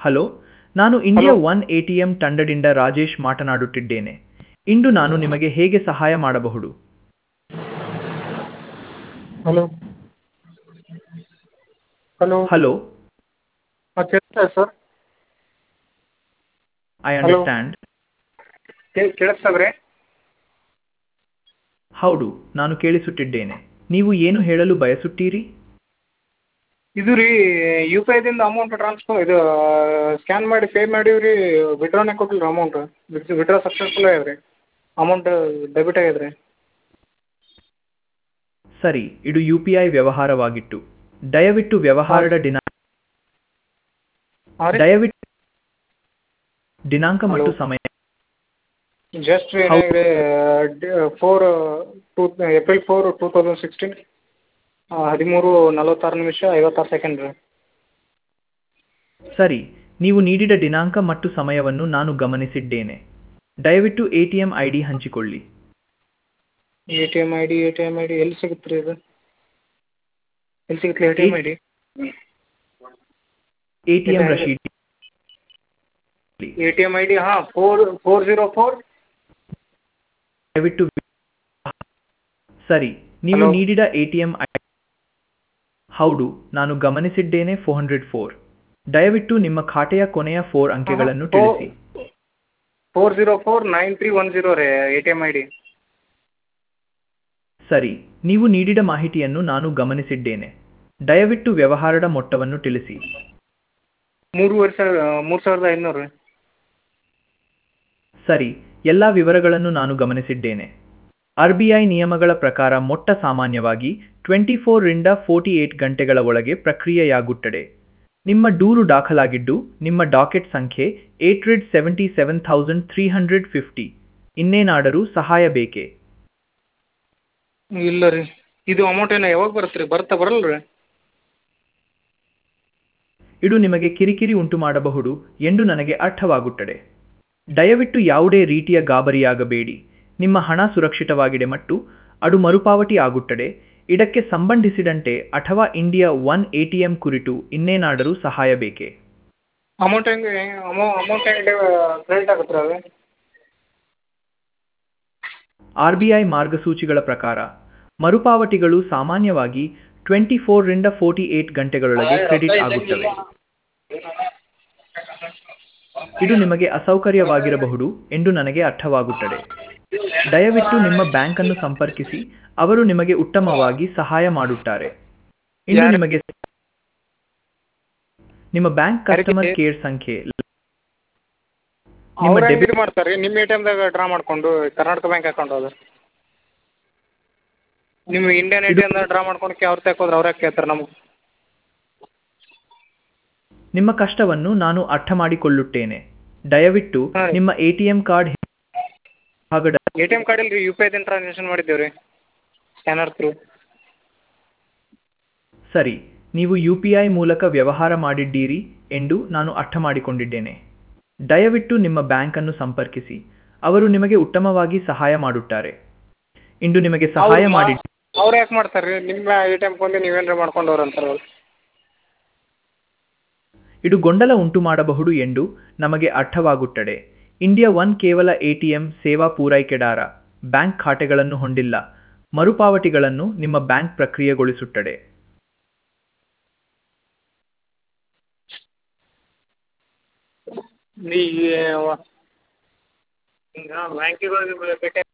Hello ನಾನು India one A T M ತಂಡದಿಂದ ರಾಜೇಶ್ ಮಾತನಾಡುತ್ತಿದ್ದೇನೆ ಇಂದು ನಾನು ನಿಮಗೆ ಹೇಗೆ ಸಹಾಯ ಮಾಡಬಹುದು ಹಲೋ ಹಲೋ ಹಲೋ ಹಾಂ ಕೇಳಿಸ್ತಾ ಸರ್ ಐ Hello. ಅಂಡರ್ಸ್ಟ್ಯಾಂಡ್ ಕೇಳಿಸ್ತದ್ರಿ ಹೌದು ನಾನು ಕೇಳಿಸುತ್ತಿದ್ದೇನೆ ನೀವು ಏನು ಹೇಳಲು ಬಯಸುತ್ತೀರಿ ಇದು ರೀ ಯು ಪಿ ಐದಿಂದ ಅಮೌಂಟ್ ಟ್ರಾನ್ಸ್ಫರ್ ಇದು ಸ್ಕ್ಯಾನ್ ಮಾಡಿ ಪೇ ಮಾಡೀವಿ ರೀ ವಿಡ್ರಾನೇ ಕೊಟ್ಟಿಲ್ಲ ಅಮೌಂಟ್ ವಿಡ್ರಾ ಸಕ್ಸಸ್ಫುಲ್ ಆಗ್ಯದ ರೀ ಅಮೌಂಟ್ ಡೆಬಿಟ್ ಆಗ್ಯದ ರೀ ಸರಿ ಇದು ಯು ಪಿ ಐ ವ್ಯವಹಾರವಾಗಿತ್ತು ದಯವಿಟ್ಟು ವ್ಯವಹಾರದ ದಿನ ಹಾಂ ರೀ ದಯವಿಟ್ಟು ದಿನಾಂಕ ಮತ್ತು Hello. ಸಮಯ ಜಸ್ಟ್ ಏನಾಗಿದೆ four two April four two thousand sixteen ಹದಿಮೂರು ನಲವತ್ತಾರು ನಿಮಿಷ ಐವತ್ತಾರು ಸೆಕೆಂಡ್ ರೀ ಸರಿ ನೀವು ನೀಡಿದ ದಿನಾಂಕ ಮತ್ತು ಸಮಯವನ್ನು ನಾನು ಗಮನಿಸಿದ್ದೇನೆ ದಯವಿಟ್ಟು A T M I D ಹಂಚಿಕೊಳ್ಳಿ A T M I D A T M I D ಎಲ್ಲಿ ಸಿಗುತ್ತೆ ರೀ ಇದು ಎಲ್ಲಿ ಸಿಗುತ್ತೆ A T M I D A T M ಇಲ್ಲ, ರಶೀದಿ A T M I D ಹಾಂ ಫೋರ್ ಫೋರ್ ಜೀರೋ ಫೋರ್ ದಯವಿಟ್ಟು ಸರಿ ನೀವು Hello. ನೀಡಿದ ಎ ಟಿ ಎಂ ಹೌದು ನಾನು ಗಮನಿಸಿದ್ದೇನೆ ಫೋರ್ ಹಂಡ್ರೆಡ್ ಫೋರ್ ದಯವಿಟ್ಟು ನಿಮ್ಮ ಖಾತೆಯ ಕೊನೆಯ ಫೋರ್ ಅಂಕೆಗಳನ್ನು ಫೋ- ತಿಳಿಸಿ four zero four nine three one zero ರೀ A T M I D ಸರಿ ನೀವು ನೀಡಿದ ಮಾಹಿತಿಯನ್ನು ನಾನು ಗಮನಿಸಿದ್ದೇನೆ ದಯವಿಟ್ಟು ವ್ಯವಹಾರದ ಮೊತ್ತವನ್ನು ತಿಳಿಸಿ ಮೂರುವರೆ ಸಾವಿರ ಮೂರು ಸಾವಿರದ ಐನೂರು ರೀ ಸರಿ ಎಲ್ಲ ವಿವರಗಳನ್ನು ನಾನು ಗಮನಿಸಿದ್ದೇನೆ ಆರ್ ಬಿ ಐ ನಿಯಮಗಳ ಪ್ರಕಾರ ಮೊಟ್ಟ ಸಾಮಾನ್ಯವಾಗಿ ಟ್ವೆಂಟಿ ಫೋರ್ರಿಂದ ಫೋರ್ಟಿ ಏಟ್ ಗಂಟೆಗಳ ಒಳಗೆ ಪ್ರಕ್ರಿಯೆಯಾಗುತ್ತದೆ ನಿಮ್ಮ ದೂರು ದಾಖಲಾಗಿದ್ದು ನಿಮ್ಮ ಡಾಕೆಟ್ ಸಂಖ್ಯೆ eight hundred seventy seven thousand three hundred fifty ಇನ್ನೇನಾದರೂ ಸಹಾಯ ಬೇಕೇ ಇಲ್ಲ ರೀ ಇದು ಅಮೌಂಟ್ ಏನೋ ಯಾವಾಗ ಬರುತ್ತೆ ರೀ ಬರ್ತಾ ಬರಲ್ಲ ರೀ ಇದು ನಿಮಗೆ ಕಿರಿಕಿರಿ ಉಂಟು ಮಾಡಬಹುದು ಎಂದು ನನಗೆ ಅರ್ಥವಾಗುತ್ತದೆ ದಯವಿಟ್ಟು ಯಾವುದೇ ರೀತಿಯ ಗಾಬರಿಯಾಗಬೇಡಿ ನಿಮ್ಮ ಹಣ ಸುರಕ್ಷಿತವಾಗಿದೆ ಮತ್ತು ಅದು ಮರುಪಾವತಿ ಆಗುತ್ತದೆ ಇದಕ್ಕೆ ಸಂಬಂಧಿಸಿದಂತೆ ಅಥವಾ India one A T M ಕುರಿತು ಇನ್ನೇನಾದರೂ ಸಹಾಯ ಬೇಕೇ ಅಮೌಂಟ್ ಹೆಂಗೆ ಅಮೌ ಅಮೌಂಟ್ ಹೆಂಗೆ ಕ್ರೆಡಿಟ್ ಆಗುತ್ತೆ ರೀ ಅದು ಆರ್ ಬಿ ಐ ಮಾರ್ಗಸೂಚಿಗಳ ಪ್ರಕಾರ ಮರುಪಾವತಿಗಳು ಸಾಮಾನ್ಯವಾಗಿ ಟ್ವೆಂಟಿ ಫೋರ್ರಿಂದ ಫೋರ್ಟಿ ಏಟ್ ಗಂಟೆಗಳೊಳಗೆ ಕ್ರೆಡಿಟ್ ಆಗುತ್ತವೆ ಇದು ನಿಮಗೆ ಅಸೌಕರ್ಯವಾಗಿರಬಹುದು ಎಂದು ನನಗೆ ಅರ್ಥವಾಗುತ್ತದೆ ದಯವಿಟ್ಟು ನಿಮ್ಮ ಬ್ಯಾಂಕ್ ಅನ್ನು ಸಂಪರ್ಕಿಸಿ ಅವರು ನಿಮಗೆ ಉತ್ತಮವಾಗಿ ಸಹಾಯ ಮಾಡುತ್ತಾರೆ ಇನ್ನು ಯಾರು? ನಿಮಗೆ ನಿಮ್ಮ ಬ್ಯಾಂಕ್ ಕಸ್ಟಮರ್ ಯಾರಿಗೆ? ಕೇರ್ ಸಂಖ್ಯೆ ನಿಮ್ಮ ಅವ್ರು ಹೆಂಗೆ ಡೆಬಿಟ್ ಇದು ಮಾಡ್ತಾರೆ ರೀ ನಿಮ್ಮ ಎ ಟಿ ಎಮ್ದಾಗ ಡ್ರಾ ಮಾಡಿಕೊಂಡು ಕರ್ನಾಟಕ ಬ್ಯಾಂಕ್ ಅಕೌಂಟ್ ಅದು ನಿಮ್ಮ ಇಂಡಿಯನ್ ಎ ಟಿ ಎಮ್ದಾಗ ಡ್ರಾ ಮಾಡ್ಕೊಂಡು ಅವ್ರು ತಗೊಂಡ್ರೆ ಅವ್ರು ಯಾಕೆ ಕೇಳ್ತಾರೆ ನಮ್ಗೆ ನಿಮ್ಮ ಕಷ್ಟವನ್ನು ನಾನು ಅರ್ಥ ಮಾಡಿಕೊಳ್ಳುತ್ತೇನೆ ದಯವಿಟ್ಟು ಹಾಂ. ನಿಮ್ಮ ಎ ಟಿ ಎಂ ಕಾರ್ಡ್ ಭಾಗದ ಎ ಟಿ ಎಮ್ ಕಾರ್ಡ್ ಇಲ್ರಿ ಯು ಪಿ ಐದಿಂದ ಟ್ರಾನ್ಸಾಕ್ಷನ್ ಮಾಡಿದ್ದೇವೆ ರೀ ಸ್ಕ್ಯಾನರ್ ಥ್ರೂ ಸರಿ ನೀವು ಯು ಪಿ ಐ ಮೂಲಕ ವ್ಯವಹಾರ ಮಾಡಿದ್ದೀರಿ ಎಂದು ನಾನು ಅರ್ಥ ಮಾಡಿಕೊಂಡಿದ್ದೇನೆ ದಯವಿಟ್ಟು ನಿಮ್ಮ ಬ್ಯಾಂಕ್ ಅನ್ನು ಸಂಪರ್ಕಿಸಿ ಅವರು ನಿಮಗೆ ಉತ್ತಮವಾಗಿ ಸಹಾಯ ಮಾಡುತ್ತಾರೆ ಇಂದು ನಿಮಗೆ ಸಹಾಯ ಮಾಡಿ ಅವ್ರು ಯಾಕೆ ಮಾಡ್ತಾರೆ ರೀ ನಿಮ್ಮ ಎ ಟಿ ಎಮ್ ಕೊಂದು ನೀವೇನ್ರ ಮಾಡ್ಕೊಂಡವ್ರು ಅಂತಾರೆ ಅವ್ರು ಇದು ಗೊಂದಲ ಉಂಟು ಮಾಡಬಹುದು ಎಂದು ನಮಗೆ ಅರ್ಥವಾಗುತ್ತದೆ ಇಂಡಿಯಾ ಒನ್ ಕೇವಲ ಎಟಿಎಂ ಸೇವಾ ಪೂರೈಕೆದಾರ ಬ್ಯಾಂಕ್ ಖಾತೆಗಳನ್ನು ಹೊಂದಿಲ್ಲ ಮರುಪಾವತಿಗಳನ್ನು ನಿಮ್ಮ ಬ್ಯಾಂಕ್ ಪ್ರಕ್ರಿಯೆಗೊಳಿಸುತ್ತದೆ ಈ ಈಗ ಬ್ಯಾಂಕಿಗೆ ಭೇಟಿ